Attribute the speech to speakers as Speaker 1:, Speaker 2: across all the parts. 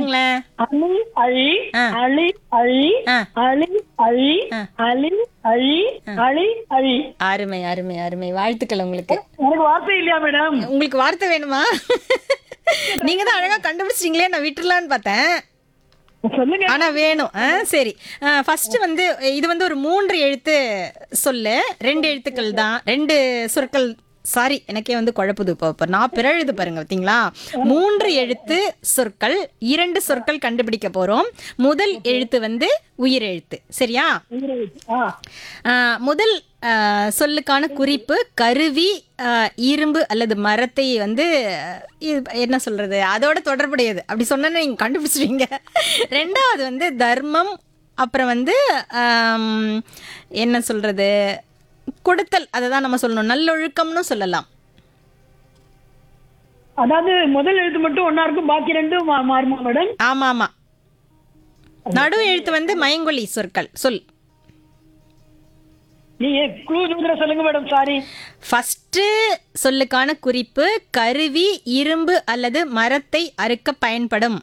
Speaker 1: சொல்லுங்களேன்
Speaker 2: அழி அழி
Speaker 1: ஆ.
Speaker 2: அழி அழி
Speaker 1: ஆ.
Speaker 2: அழி அழி
Speaker 1: ஆ.
Speaker 2: அழி அழி அழி அழி
Speaker 1: அருமை அருமை அருமை வாழ்த்துக்கள் உங்களுக்கு
Speaker 2: எனக்கு வார்த்தை இல்லையா மேடம்
Speaker 1: உங்களுக்கு வார்த்தை வேணுமா நீங்க தான் அழகா கண்டுபிடிச்சிட்டீங்களே நான் விட்டுறலான்னு பார்த்தேன்
Speaker 2: சொல்லுங்க
Speaker 1: ஆனா வேணும் ஆ சரி ஃபர்ஸ்ட் வந்து இது வந்து ஒரு மூன்று எழுத்து சொல்லு ரெண்டு எழுத்துக்கள் தான் ரெண்டு சொற்கள் சாரி எனக்கே வந்து குழப்புது இப்போ இப்போ நான் பிறழுது பாருங்க பார்த்தீங்களா மூன்று எழுத்து சொற்கள் இரண்டு சொற்கள் கண்டுபிடிக்க போறோம் முதல் எழுத்து வந்து உயிர் எழுத்து சரியா
Speaker 2: ஆ
Speaker 1: ஆ, முதல் ஆ, சொல்லுக்கான குறிப்பு கருவி ஆ, இரும்பு அல்லது மரத்தை வந்து இது என்ன சொல்றது அதோட தொடர்புடையது அப்படி சொன்னா நீங்க கண்டுபிடிச்சிருவீங்க ரெண்டாவது வந்து தர்மம் அப்புறம் வந்து ஆம், என்ன சொல்றது கொடுத்தல் அதை தான் நம்ம சொல்லணும் நல்லொழுக்கம்னு சொல்லலாம்
Speaker 2: அதாவது முதல் எழுத்து மட்டும் ஒன்னா இருக்கும் பாக்கி ரெண்டும் மா- மாறுமா மேடம்
Speaker 1: ஆமா ஆமா நடு எழுத்து வந்து மயங்கொலி சொற்கள் சொல்
Speaker 2: நீங்க க்ளூ தூதுற சொல்லுங்க மேடம் சாரி
Speaker 1: ஃபர்ஸ்ட் சொல்லுக்கான குறிப்பு கருவி இரும்பு அல்லது மரத்தை அறுக்க பயன்படும்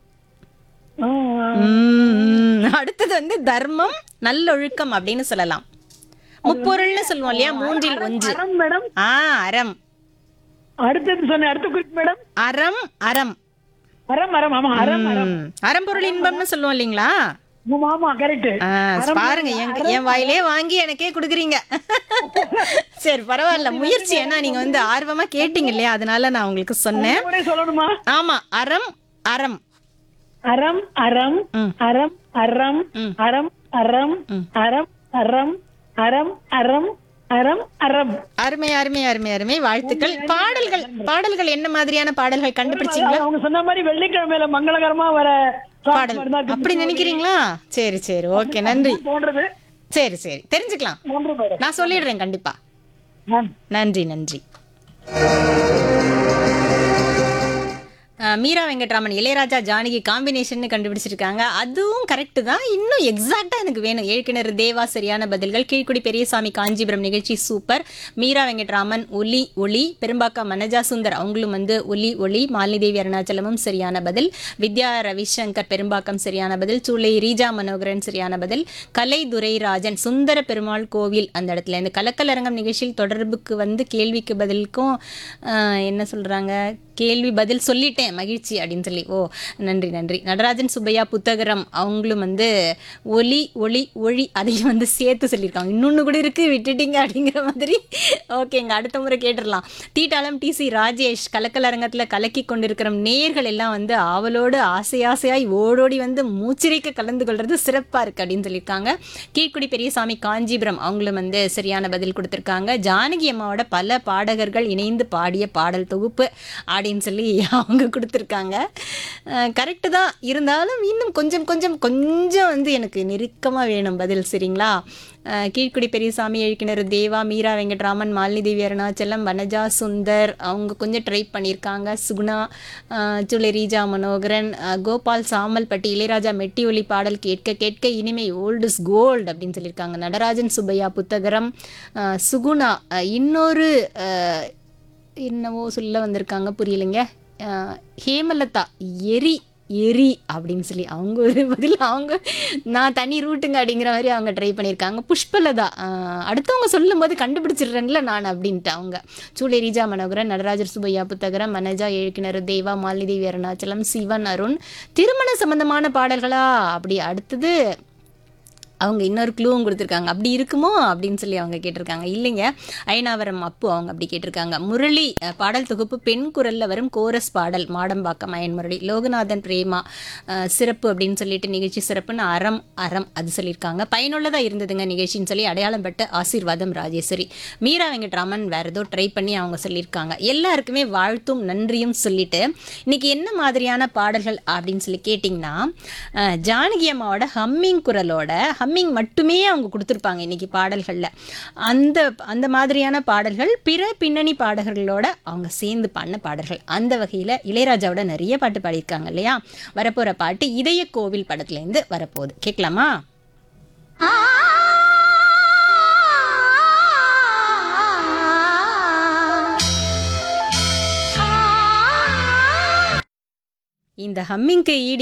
Speaker 1: உம், அடுத்தது வந்து தர்மம் நல்லொழுக்கம் அப்படின்னு சொல்லலாம் முப்பொருள்னு சொல்லுவோம் இல்லையா மூன்றில் ஒன்று
Speaker 2: அறம் மேடம்
Speaker 1: ஆ அறம்
Speaker 2: அடுத்தது சொன்ன அடுத்த குறிப்பு மேடம்
Speaker 1: அறம் அறம்
Speaker 2: அறம் அறம் ஆமா அறம் அறம்
Speaker 1: உம், அறம்பொருள் இன்பம்னு சொல்லுவோம் இல்லைங்களா
Speaker 2: ஆமா, ஆமா கரெக்ட்
Speaker 1: ஆ, பாருங்க என் என் வாயிலே வாங்கி எனக்கே கொடுக்குறீங்க சரி பரவாயில்ல முயற்சி ஏன்னா நீங்க வந்து ஆர்வமா கேட்டீங்க இல்லையா அதனால நான் உங்களுக்கு சொன்னேன்
Speaker 2: கூட சொல்லணுமா
Speaker 1: ஆமா அறம் அறம்
Speaker 2: அறம் அறம்
Speaker 1: ம்.
Speaker 2: அறம் அறம்
Speaker 1: ம்.
Speaker 2: அறம் அறம் அறம் அறம் அறம் அறம் அறம் அறம்
Speaker 1: அருமை அருமை அருமை அருமை வாழ்த்துக்கள் பாடல்கள் பாடல்கள் என்ன மாதிரியான பாடல்கள் கண்டுபிடிச்சீங்களா
Speaker 2: அவங்க சொன்ன மாதிரி வெள்ளிக்கிழமையில மங்களகரமா வர songs
Speaker 1: பாடல்
Speaker 2: மாதிரி தான்
Speaker 1: அப்படி நினைக்கிறீங்களா சரி சரி ஓகே நன்றி
Speaker 2: தோன்றது
Speaker 1: சரி சரி தெரிஞ்சுக்கலாம்
Speaker 2: நன்றி மேடம்
Speaker 1: நான் சொல்லிடுறேன் கண்டிப்பா
Speaker 2: நன்றி.
Speaker 1: நன்றி நன்றி அஹ், மீரா வெங்கட்ராமன் இளையராஜா ஜானகி காம்பினேஷன் கண்டுபிடிச்சிருக்காங்க அதுவும் கரெக்ட் தான் இன்னும் எக்ஸாக்டா எனக்கு வேணும் ஏழ்கிணறு தேவா சரியான பதில்கள் கீழ்க்குடி பெரியசாமி காஞ்சிபுரம் நிகழ்ச்சி சூப்பர் மீரா வெங்கட்ராமன் ஒலி ஒளி பெரும்பாக்கம் மனஜா சுந்தர் அவங்களும் வந்து ஒலி ஒளி மாலினி அருணாச்சலமும் சரியான பதில் வித்யா ரவிசங்கர் பெரும்பாக்கம் சரியான பதில் சூளை ரீஜா மனோகரன் சரியான பதில் கலை துரைராஜன் சுந்தர பெருமாள் கோவில் அந்த இடத்துல இந்த கலக்கலரங்கம் நிகழ்ச்சியில் தொடர்புக்கு வந்து கேள்விக்கு பதிலுக்கும் ஆஹ், என்ன சொல்றாங்க கேள்வி பதில் சொல்லிட்டேன் மகிழ்ச்சி அப்படின்னு சொல்லி ஓ நன்றி நன்றி நடராஜன் சுப்பையா புத்தகரம் அவங்களும் வந்து ஒலி ஒளி ஒளி அதையும் வந்து சேர்த்து சொல்லியிருக்காங்க இன்னொன்று கூட இருக்கு விட்டுட்டீங்க அப்படிங்கிற மாதிரி ஓகேங்க அடுத்த முறை கேட்டுடலாம் தீட்டாளம் டிசி ராஜேஷ் கலக்கலரங்கத்தில் கலக்கி கொண்டிருக்கிற நேயர்கள் எல்லாம் வந்து ஆவலோடு ஆசை ஆசையாய் ஓடோடி வந்து மூச்சிறைக்க கலந்து கொள்றது சிறப்பாக இருக்கு அப்படின்னு சொல்லியிருக்காங்க கீழ்க்குடி பெரியசாமி காஞ்சிபுரம் அவங்களும் வந்து சரியான பதில் கொடுத்துருக்காங்க ஜானகி அம்மாவோட பல பாடகர்கள் இணைந்து பாடிய பாடல் தொகுப்பு அப்படின்னு சொல்லி அவங்க கொடுத்துருக்காங்க கரெக்டு தான் இருந்தாலும் இன்னும் கொஞ்சம் கொஞ்சம் கொஞ்சம் வந்து எனக்கு நெருக்கமாக வேணும் பதில் சரிங்களா அஹ் கீழ்க்குடி பெரியசாமி எழுக்கிணறு தேவா மீரா வெங்கட்ராமன் மாலினி தேவி அருணாச்சலம் வனஜா சுந்தர் அவங்க கொஞ்சம் ட்ரை பண்ணியிருக்காங்க சுகுணா அஹ் சுளை ரீஜா மனோகரன் அஹ் கோபால் சாமல்பட்டி இளையராஜா மெட்டி ஒலி பாடல் கேட்க கேட்க இனிமை ஓல்டு இஸ் கோல்டு அப்படின்னு சொல்லியிருக்காங்க நடராஜன் சுப்பையா புத்தகரம் அஹ் சுகுணா அஹ் இன்னொரு அஹ், என்னவோ சொல்ல வந்திருக்காங்க புரியலைங்க அஹ் ஹேமலதா எரி எரி அப்படின்னு சொல்லி அவங்க ஒரு பதில் அவங்க நான் தனி ரூட்டுங்க அப்படிங்கிற மாதிரி அவங்க ட்ரை பண்ணியிருக்காங்க புஷ்பலதா அஹ் அடுத்தவங்க சொல்லும் போது கண்டுபிடிச்சிடுறேன்ல நான் அப்படின்ட்டு அவங்க சூளை ரீஜா மனோகரன் நடராஜர் சுபையா புத்தகரம் மனஜா எழுக்கிணறு தேவா மாலிதேவி அருணாச்சலம் சிவன் அருண் திருமண சம்பந்தமான பாடல்களா அப்படி அடுத்தது அவங்க இன்னொரு க்ளூவும் கொடுத்துருக்காங்க அப்படி இருக்குமோ அப்படின்னு சொல்லி அவங்க கேட்டிருக்காங்க இல்லைங்க ஐநாவரம் அப்பு அவங்க அப்படி கேட்டிருக்காங்க முரளி அஹ், பாடல் தொகுப்பு பெண் குரல்ல வரும் கோரஸ் பாடல் மாடம்பாக்கம் அயன் முரளி லோகநாதன் பிரேமா அஹ், சிறப்பு அப்படின்னு சொல்லிட்டு நிகழ்ச்சி சிறப்புன்னு அறம் அறம் அது சொல்லியிருக்காங்க பயனுள்ளதா இருந்ததுங்க நிகழ்ச்சின்னு சொல்லி அடையாளம் பட்ட ஆசீர்வாதம் ராஜேஸ்வரி மீரா வெங்கட்ராமன் வேற ஏதோ ட்ரை பண்ணி அவங்க சொல்லியிருக்காங்க எல்லாருக்குமே வாழ்த்தும் நன்றியும் சொல்லிட்டு இன்னைக்கு என்ன மாதிரியான பாடல்கள் அப்படின்னு சொல்லி கேட்டிங்கன்னா அஹ், ஜானகி அம்மாவோட ஹம்மிங் குரலோட ஹம்மிங் மட்டுமே அவங்க கொடுத்துருப்பாங்க இன்னைக்கு பாடல்களில் அந்த அந்த மாதிரியான பாடல்கள் பிற பின்னணி பாடகர்களோட அவங்க சேர்ந்து பாடின பாடல்கள் அந்த வகையில் இளையராஜாவோட நிறைய பாட்டு பாடியிருக்காங்க இல்லையா வரப்போகிற பாட்டு இதய கோவில் படத்துலேருந்து வரப்போகுது கேட்கலாமா இந்த ஹம்மிங்க்கு ஈடு